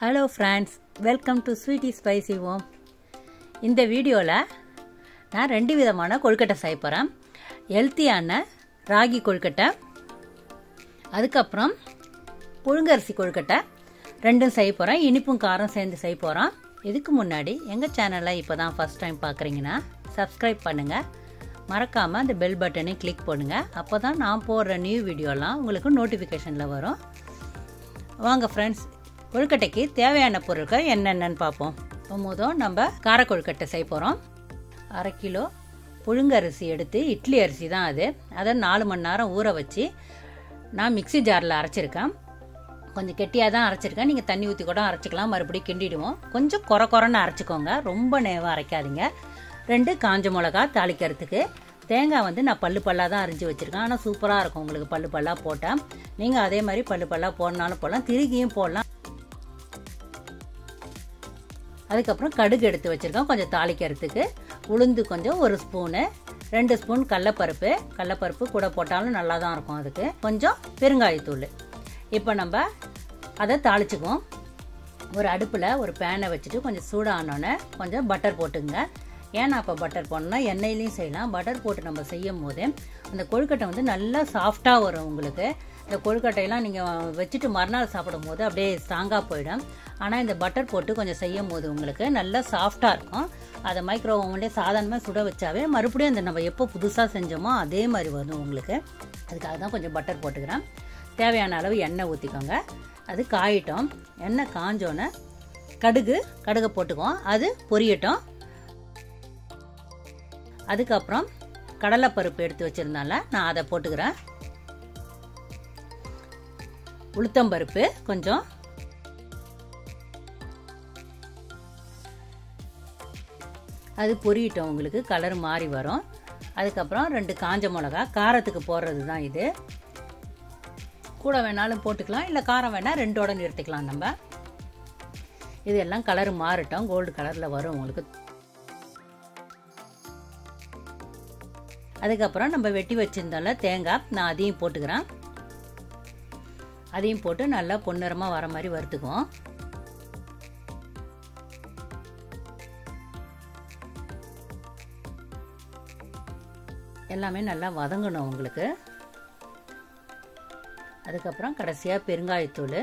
hello friends welcome to sweety spicy home இந்த வீடியோவில் நான் ரெண்டு விதமான கொழுக்கட்டை செய்ய போகிறேன் ஹெல்த்தியான ராகி கொழுக்கட்டை அதுக்கப்புறம் புழுங்கரிசி கொழுக்கட்டை ரெண்டும் செய்ய போகிறேன் இனிப்பும் காரம் சேர்ந்து செய்ய போகிறோம் இதுக்கு முன்னாடி எங்கள் சேனலை இப்போ தான் ஃபஸ்ட் டைம் பார்க்குறீங்கன்னா சப்ஸ்கிரைப் பண்ணுங்கள் மறக்காமல் அந்த பெல் பட்டனையும் கிளிக் பண்ணுங்கள் அப்போ தான் நான் போடுற நியூ வீடியோலாம் உங்களுக்கு நோட்டிஃபிகேஷனில் வரும் வாங்க ஃப்ரெண்ட்ஸ் கொழுக்கட்டைக்கு தேவையான பொருட்கள் என்னென்னன்னு பார்ப்போம் இப்போ மொதல் நம்ம கார கொழுக்கட்டை செய்ய போகிறோம் அரை கிலோ புழுங்கரிசி எடுத்து இட்லி அரிசி தான் அது அதை நாலு மணி நேரம் ஊற வச்சு நான் மிக்சி ஜாரில் அரைச்சிருக்கேன் கொஞ்சம் கெட்டியாக தான் அரைச்சிருக்கேன் நீங்கள் தண்ணி ஊற்றி கூட அரைச்சிக்கலாம் மறுபடியும் கிண்டிடுவோம் கொஞ்சம் குறை குறைன்னு அரைச்சிக்கோங்க ரொம்ப நேரம் அரைக்காதீங்க ரெண்டு காஞ்ச மிளகா தாளிக்கிறதுக்கு தேங்காய் வந்து நான் பல்லு பல்லாக தான் அரிஞ்சு வச்சுருக்கேன் ஆனால் சூப்பராக இருக்கும் உங்களுக்கு பல்லு பல்லாக போட்டால் நீங்கள் அதே மாதிரி பல்லு பல்லாக போடனாலும் போடலாம் திருகியும் போடலாம் அதுக்கப்புறம் கடுகு எடுத்து வச்சுருக்கோம் கொஞ்சம் தாளிக்கிறதுக்கு உளுந்து கொஞ்சம் ஒரு ஸ்பூனு ரெண்டு ஸ்பூன் கடலப்பருப்பு கடலப்பருப்பு கூட போட்டாலும் நல்லா தான் இருக்கும் அதுக்கு கொஞ்சம் பெருங்காயத்தூள் இப்போ நம்ம அதை தாளிச்சுக்குவோம் ஒரு அடுப்பில் ஒரு பேனை வச்சுட்டு கொஞ்சம் சூடானோன்னே கொஞ்சம் பட்டர் போட்டுங்க ஏன்னா அப்போ பட்டர் போடணும்னா எண்ணெயிலையும் செய்யலாம் பட்டர் போட்டு நம்ம செய்யும் போது அந்த கொழுக்கட்டை வந்து நல்லா சாஃப்டாக வரும் உங்களுக்கு இந்த கொழுக்கட்டையெல்லாம் நீங்கள் வச்சுட்டு மறுநாள் சாப்பிடும் போது அப்படியே ஸ்ட்ராங்காக போயிடும் ஆனால் இந்த பட்டர் போட்டு கொஞ்சம் செய்யும் போது உங்களுக்கு நல்லா சாஃப்டாக இருக்கும் அதை மைக்ரோ ஓவன்லேயே சாதாரணமாக சுட வச்சாவே மறுபடியும் அந்த நம்ம எப்போ புதுசாக செஞ்சோமோ அதே மாதிரி வரும் உங்களுக்கு அதுக்காக தான் கொஞ்சம் பட்டர் போட்டுக்கிறேன் தேவையான அளவு எண்ணெய் ஊற்றிக்கோங்க அது காயிட்டோம் எண்ணெய் காஞ்சோன்னே கடுகு கடுகை போட்டுக்குவோம் அது பொரியட்டும் அதுக்கப்புறம் கடலைப்பருப்பு எடுத்து வச்சுருந்தால நான் அதை போட்டுக்கிறேன் உளுத்தம்பருப்பு கொஞ்சம் அது பொரியட்டும் உங்களுக்கு கலர் மாறி வரும் அதுக்கப்புறம் ரெண்டு காஞ்ச மிளகா காரத்துக்கு போடுறது தான் இது கூட வேணாலும் போட்டுக்கலாம் இல்லை காரம் வேணால் ரெண்டோட நிறுத்திக்கலாம் நம்ம இது எல்லாம் கலர் மாறட்டும் கோல்டு கலரில் வரும் உங்களுக்கு அதுக்கப்புறம் நம்ம வெட்டி வச்சிருந்தோம்ல தேங்காய் நான் அதையும் போட்டுக்கிறேன் அதையும் போட்டு நல்லா பொன்னிறமாக வர மாதிரி வறுத்துக்குவோம் எல்லாமே நல்லா வதங்கணும் உங்களுக்கு அதுக்கப்புறம் கடைசியாக பெருங்காயத்தூள்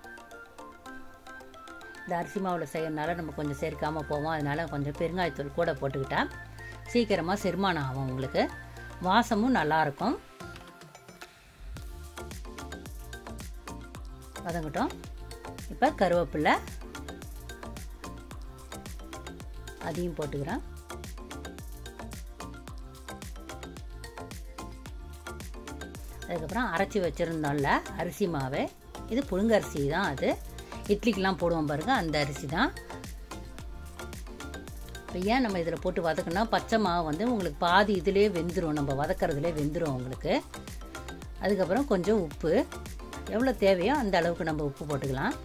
இந்த அரிசி மாவில் செய்யறதுனால நம்ம கொஞ்சம் சேர்க்காமல் போவோம் அதனால் கொஞ்சம் பெருங்காயத்தூள் கூட போட்டுக்கிட்டா சீக்கிரமாக செரிமானம் ஆகும் உங்களுக்கு வாசமும் நல்லாயிருக்கும் வதங்கட்டும் இப்போ கருவேப்பிலை அதையும் போட்டுக்கிறேன் அதுக்கப்புறம் அரைச்சி வச்சுருந்தோம்ல அரிசி மாவு இது புழுங்கரிசி தான் அது இட்லிக்கெலாம் போடுவோம் பாருங்கள் அந்த அரிசி தான் இப்போ ஏன் நம்ம இதில் போட்டு வதக்கணும் பச்சை மாவு வந்து உங்களுக்கு பாதி இதிலே வெந்துடும் நம்ம வதக்கிறதுலே வெந்துடும் உங்களுக்கு அதுக்கப்புறம் கொஞ்சம் உப்பு எவ்வளோ தேவையோ அந்த அளவுக்கு நம்ம உப்பு போட்டுக்கலாம்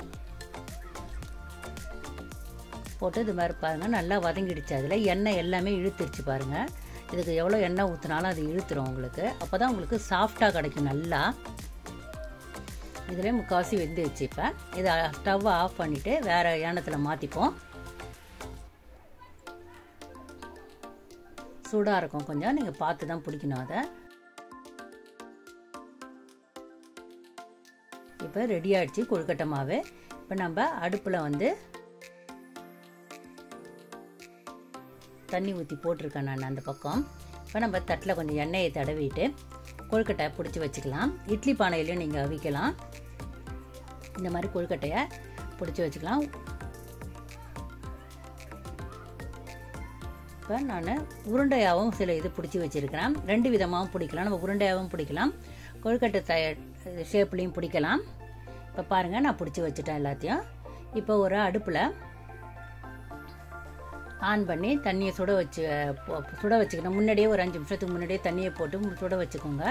போட்டு இது மாதிரி பாருங்கள் நல்லா வதங்கிடுச்சு அதில் எண்ணெய் எல்லாமே இழுத்துருச்சு பாருங்கள் இதுக்கு எவ்வளோ எண்ணெய் ஊற்றினாலும் அது இழுத்துரும் உங்களுக்கு அப்போ தான் உங்களுக்கு சாஃப்டாக கிடைக்கும் நல்லா இதில் முக்கால்வாசி வெந்துடுச்சு இப்போ இதை ஸ்டவ்வை ஆஃப் பண்ணிவிட்டு வேறு எண்ணத்தில் மாற்றிப்போம் சூடாக இருக்கும் கொஞ்சம் நீங்கள் பார்த்து தான் பிடிக்கணும் அதை இப்போ ரெடி ஆகிடுச்சு கொழுக்கட்டை மாவு இப்போ நம்ம அடுப்பில் வந்து தண்ணி ஊற்றி போட்டிருக்கேன் நான் அந்த பக்கம் இப்போ நம்ம தட்டில் கொஞ்சம் எண்ணெயை தடவிட்டு கொழுக்கட்டை பிடிச்சி வச்சுக்கலாம் இட்லி பானையிலையும் நீங்கள் அவிக்கலாம் இந்த மாதிரி கொழுக்கட்டையை பிடிச்சி வச்சுக்கலாம் இப்போ நான் உருண்டையாகவும் சில இது பிடிச்சி வச்சுருக்கிறேன் ரெண்டு விதமாகவும் பிடிக்கலாம் நம்ம உருண்டையாகவும் பிடிக்கலாம் கொழுக்கட்டை தய ஷேப்லேயும் பிடிக்கலாம் இப்போ பாருங்கள் நான் பிடிச்சி வச்சுட்டேன் எல்லாத்தையும் இப்போ ஒரு அடுப்பில் ஆன் பண்ணி தண்ணியை சுட வச்சு சுட வச்சுக்கணும் முன்னாடியே ஒரு அஞ்சு நிமிஷத்துக்கு முன்னாடியே தண்ணியை போட்டு சுட வச்சுக்கோங்க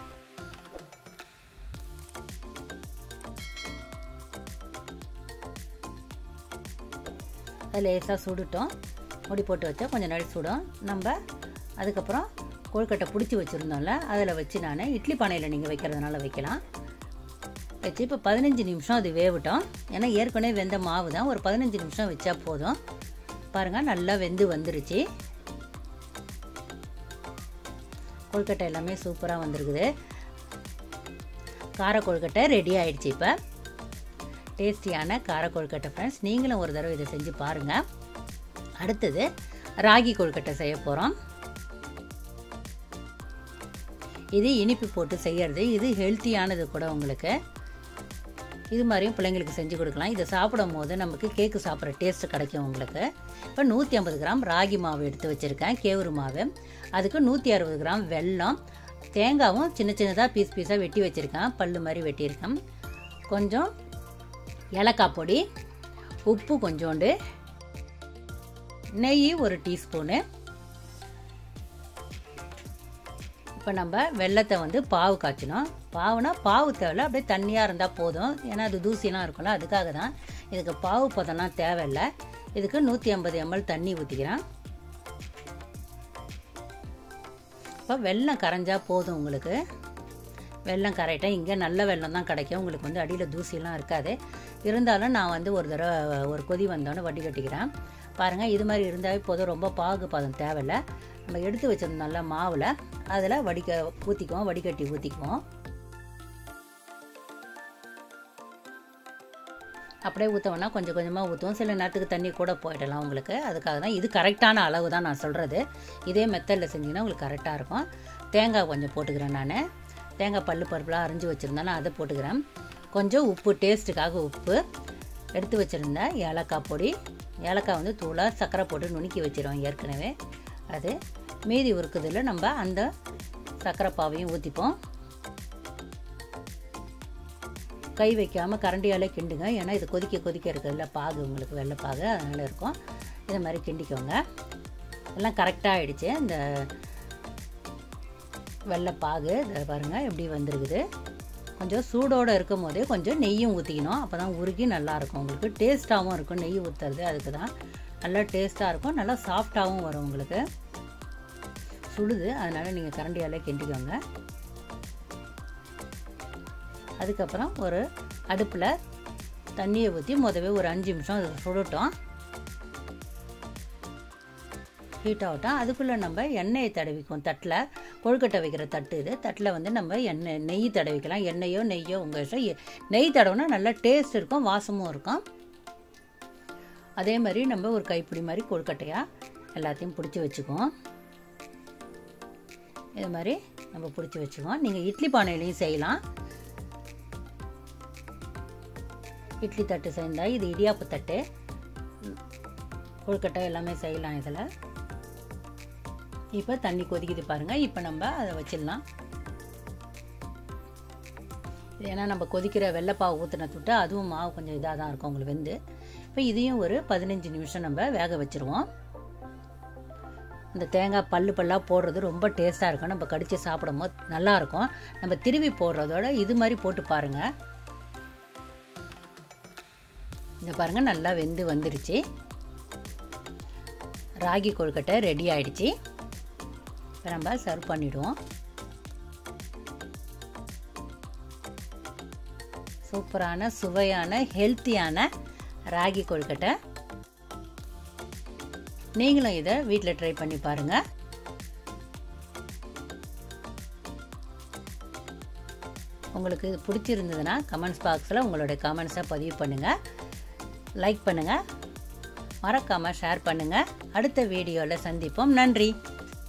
அது லேசாக சுடுட்டோம் முடி போட்டு வச்சா கொஞ்சம் நாள் சுடும் நம்ம அதுக்கப்புறம் கொழுக்கட்டை பிடிச்சி வச்சுருந்தோம்ல அதில் வச்சு நான் இட்லி பானையில் நீங்கள் வைக்கிறதுனால வைக்கலாம் வச்சு இப்போ பதினஞ்சு நிமிஷம் அது வேகட்டும் ஏன்னா ஏற்கனவே வெந்த மாவு தான் ஒரு பதினஞ்சு நிமிஷம் வச்சா போதும் பாருங்கள் நல்லா வெந்து வந்துருச்சு கொழுக்கட்டை எல்லாமே சூப்பராக வந்திருக்குது கார கொழுக்கட்டை ரெடி ஆயிடுச்சு இப்போ டேஸ்டியான கார கொழுக்கட்டை ஃப்ரெண்ட்ஸ் நீங்களும் ஒரு தடவை இதை செஞ்சு பாருங்கள் அடுத்தது ராகி கொழுக்கட்டை செய்ய போகிறோம் இது இனிப்பு போட்டு செய்யறது இது ஹெல்த்தியானது கூட உங்களுக்கு இது மாதிரியும் பிள்ளைங்களுக்கு செஞ்சு கொடுக்கலாம் இதை சாப்பிடும் போது நமக்கு கேக்கு சாப்பிட்ற டேஸ்ட் கிடைக்கும் உங்களுக்கு இப்போ நூற்றி ஐம்பது கிராம் ராகி மாவு எடுத்து வச்சுருக்கேன் கேவுரு மாவு அதுக்கு நூற்றி அறுபது கிராம் வெல்லம் தேங்காவும் சின்ன சின்னதாக பீஸ் பீஸாக வெட்டி வச்சுருக்கேன் பல்லு மாதிரி வெட்டியிருக்கேன் கொஞ்சம் ஏலக்காய் பொடி உப்பு கொஞ்சோண்டு நெய் ஒரு டீஸ்பூனு இப்போ நம்ம வெள்ளத்தை வந்து பாவு காய்ச்சணும் பாவுனா பாவு தேவையில்ல அப்படியே தண்ணியாக இருந்தால் போதும் ஏன்னா அது தூசிலாம் இருக்கும்ல அதுக்காக தான் இதுக்கு பாவு பதம்லாம் தேவையில்லை இதுக்கு நூற்றி ஐம்பது எம்எல் தண்ணி ஊற்றிக்கிறேன் இப்போ வெள்ளம் கரைஞ்சா போதும் உங்களுக்கு வெள்ளம் கரையிட்டா இங்கே நல்ல வெள்ளம் தான் கிடைக்கும் உங்களுக்கு வந்து அடியில் தூசிலாம் இருக்காது இருந்தாலும் நான் வந்து ஒரு தடவை ஒரு கொதி வந்தோடனே வடி கட்டிக்கிறேன் பாருங்கள் இது மாதிரி இருந்தாவே போதும் ரொம்ப பாகு பதம் தேவையில்லை நம்ம எடுத்து வச்சிருந்த நல்ல மாவில் அதில் வடிக்க ஊற்றிக்குவோம் வடிகட்டி ஊற்றிக்குவோம் அப்படியே ஊற்றோம்னா கொஞ்சம் கொஞ்சமாக ஊற்றுவோம் சில நேரத்துக்கு தண்ணி கூட போயிடலாம் உங்களுக்கு அதுக்காக தான் இது கரெக்டான அளவு தான் நான் சொல்கிறது இதே மெத்தடில் செஞ்சிங்கன்னா உங்களுக்கு கரெக்டாக இருக்கும் தேங்காய் கொஞ்சம் போட்டுக்கிறேன் நான் தேங்காய் பல்லு பருப்புலாம் அரிஞ்சு வச்சுருந்தேன் அதை போட்டுக்கிறேன் கொஞ்சம் உப்பு டேஸ்ட்டுக்காக உப்பு எடுத்து வச்சுருந்தேன் ஏலக்காய் பொடி ஏலக்காய் வந்து தூளாக சர்க்கரை போட்டு நுணுக்கி வச்சிருவோம் ஏற்கனவே அது மீதி உருக்குதில் நம்ம அந்த சர்க்கரை பாவையும் ஊற்றிப்போம் கை வைக்காமல் கரண்டியாலே கிண்டுங்க ஏன்னா இது கொதிக்க கொதிக்க இருக்குதுல்ல பாகு உங்களுக்கு வெள்ளைப்பாகு அதனால் இருக்கும் இதை மாதிரி கிண்டிக்கோங்க எல்லாம் கரெக்டாக ஆகிடுச்சு இந்த வெள்ளைப்பாகு இதை பாருங்கள் எப்படி வந்திருக்குது கொஞ்சம் சூடோடு இருக்கும் போதே கொஞ்சம் நெய்யும் ஊற்றிக்கணும் அப்போ தான் உருகி நல்லாயிருக்கும் உங்களுக்கு டேஸ்ட்டாகவும் இருக்கும் நெய் ஊற்றுறது அதுக்கு தான் நல்லா டேஸ்ட்டாக இருக்கும் நல்லா சாஃப்டாகவும் வரும் உங்களுக்கு சுடுது அதனால் நீங்கள் கரண்டியாலே கிண்டிக்கோங்க அதுக்கப்புறம் ஒரு அடுப்பில் தண்ணியை ஊற்றி முதவே ஒரு அஞ்சு நிமிஷம் அது சுடட்டும் ஹீட் ஆகட்டும் அதுக்குள்ளே நம்ம எண்ணெயை தடவிக்குவோம் தட்டில் கொழுக்கட்டை வைக்கிற தட்டு இது தட்டில் வந்து நம்ம எண்ணெய் நெய் தடவிக்கலாம் எண்ணெயோ நெய்யோ உங்கள் இஷ்டம் நெய் தடவுனா நல்லா டேஸ்ட் இருக்கும் வாசமும் இருக்கும் அதே மாதிரி நம்ம ஒரு கைப்பிடி மாதிரி கொழுக்கட்டையாக எல்லாத்தையும் பிடிச்சி வச்சுக்குவோம் இது மாதிரி நம்ம பிடிச்சி வச்சுக்குவோம் நீங்கள் இட்லி பானையிலையும் செய்யலாம் இட்லி தட்டு செய்தால் இது இடியாப்பு தட்டு கொழுக்கட்டை எல்லாமே செய்யலாம் இதில் இப்போ தண்ணி கொதிக்குது பாருங்கள் இப்போ நம்ம அதை வச்சிடலாம் ஏன்னா நம்ம கொதிக்கிற வெள்ளைப்பாவு ஊற்றின துட்டு அதுவும் மாவு கொஞ்சம் இதாக தான் இருக்கும் உங்களுக்கு வெந்து இப்போ இதையும் ஒரு பதினஞ்சு நிமிஷம் நம்ம வேக வச்சுருவோம் இந்த தேங்காய் பல்லு பல்லாக போடுறது ரொம்ப டேஸ்ட்டாக இருக்கும் நம்ம கடித்து சாப்பிடும் போது நல்லாயிருக்கும் நம்ம திருவி போடுறதோட இது மாதிரி போட்டு பாருங்கள் இந்த பாருங்கள் நல்லா வெந்து வந்துருச்சு ராகி கொழுக்கட்டை ரெடி ஆயிடுச்சு இப்போ நம்ம சர்வ் பண்ணிவிடுவோம் சூப்பரான சுவையான ஹெல்த்தியான ராகி கொழுக்கட்டை நீங்களும் இதை வீட்டில் ட்ரை பண்ணி பாருங்கள் உங்களுக்கு பிடிச்சிருந்ததுன்னா கமெண்ட்ஸ் பாக்ஸில் உங்களுடைய கமெண்ட்ஸை பதிவு பண்ணுங்கள் லைக் பண்ணுங்கள் மறக்காமல் ஷேர் பண்ணுங்கள் அடுத்த வீடியோவில் சந்திப்போம் நன்றி